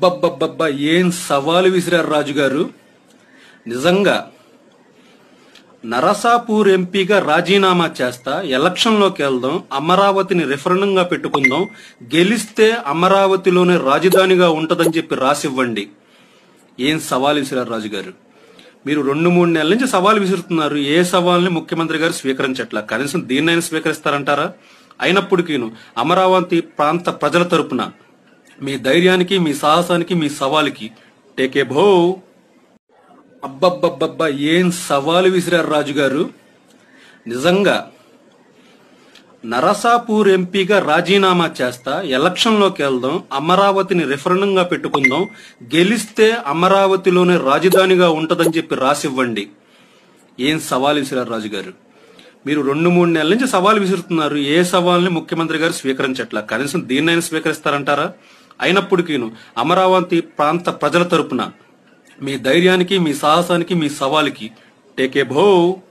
అబ్బబ్బబ్బబ్బా ఏం సవాలు విసిరారు రాజు గారు నిజంగా నరసాపూర్ ఎంపీగా రాజీనామా చేస్తా ఎలక్షన్లోకి వెళ్దాం అమరావతిని రిఫరెండంగా పెట్టుకుందాం గెలిస్తే అమరావతిలోనే రాజధానిగా ఉంటదని చెప్పి రాసివ్వండి ఏం సవాల్ విసిరారు రాజు గారు మీరు రెండు మూడు నెలల నుంచి సవాల్ విసురుతున్నారు ఏ సవాల్ని ముఖ్యమంత్రి గారు స్వీకరించట్లా కనీసం దీన్నైనా స్వీకరిస్తారంటారా అయినప్పటికీను అమరావతి ప్రాంత ప్రజల తరపున మీ ధైర్యానికి మీ సాహసానికి మీ సవాలుకి టేకే భో అబ్బబ్బబ్బబ్బా ఏం సవాలు విసిరారు రాజు గారు నిజంగా నరసాపూర్ ఎంపీగా రాజీనామా చేస్తా ఎలక్షన్లోకి వెళ్దాం అమరావతిని రిఫరెండంగా పెట్టుకుందాం గెలిస్తే అమరావతిలోనే రాజధానిగా ఉంటదని చెప్పి రాసివ్వండి ఏం సవాల్ విసిరారు రాజు గారు మీరు రెండు మూడు నెలల నుంచి సవాల్ విసురుతున్నారు ఏ సవాల్ని ముఖ్యమంత్రి గారు స్వీకరించట్లా కనీసం దీన్నైనా స్వీకరిస్తారంటారా అయినప్పటికీను అమరావతి ప్రాంత ప్రజల తరపున మీ ధైర్యానికి మీ సాహసానికి మీ సవాలుకి టేకే భో